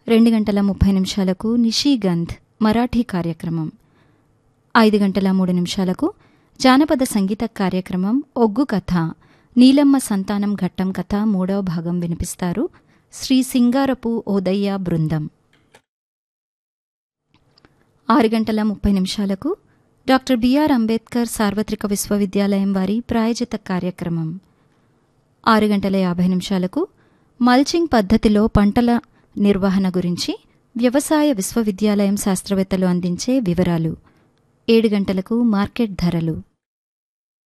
రెండు గంటల ముప్పై నిమిషాలకు నిషీగంధ్ మరాఠీ కార్యక్రమం ఐదు గంటల మూడు నిమిషాలకు జానపద సంగీత కార్యక్రమం ఒగ్గు కథ నీలమ్మ సంతానం ఘట్టం కథ మూడవ భాగం వినిపిస్తారు శ్రీ సింగారపు ఓదయ్య బృందం ఆరు గంటల ముప్పై నిమిషాలకు డాక్టర్ బిఆర్ అంబేద్కర్ సార్వత్రిక విశ్వవిద్యాలయం వారి ప్రాయోజిత కార్యక్రమం ఆరు గంటల యాభై నిమిషాలకు మల్చింగ్ పద్ధతిలో పంటల నిర్వహణ గురించి వ్యవసాయ విశ్వవిద్యాలయం శాస్త్రవేత్తలు అందించే వివరాలు ఏడు గంటలకు మార్కెట్ ధరలు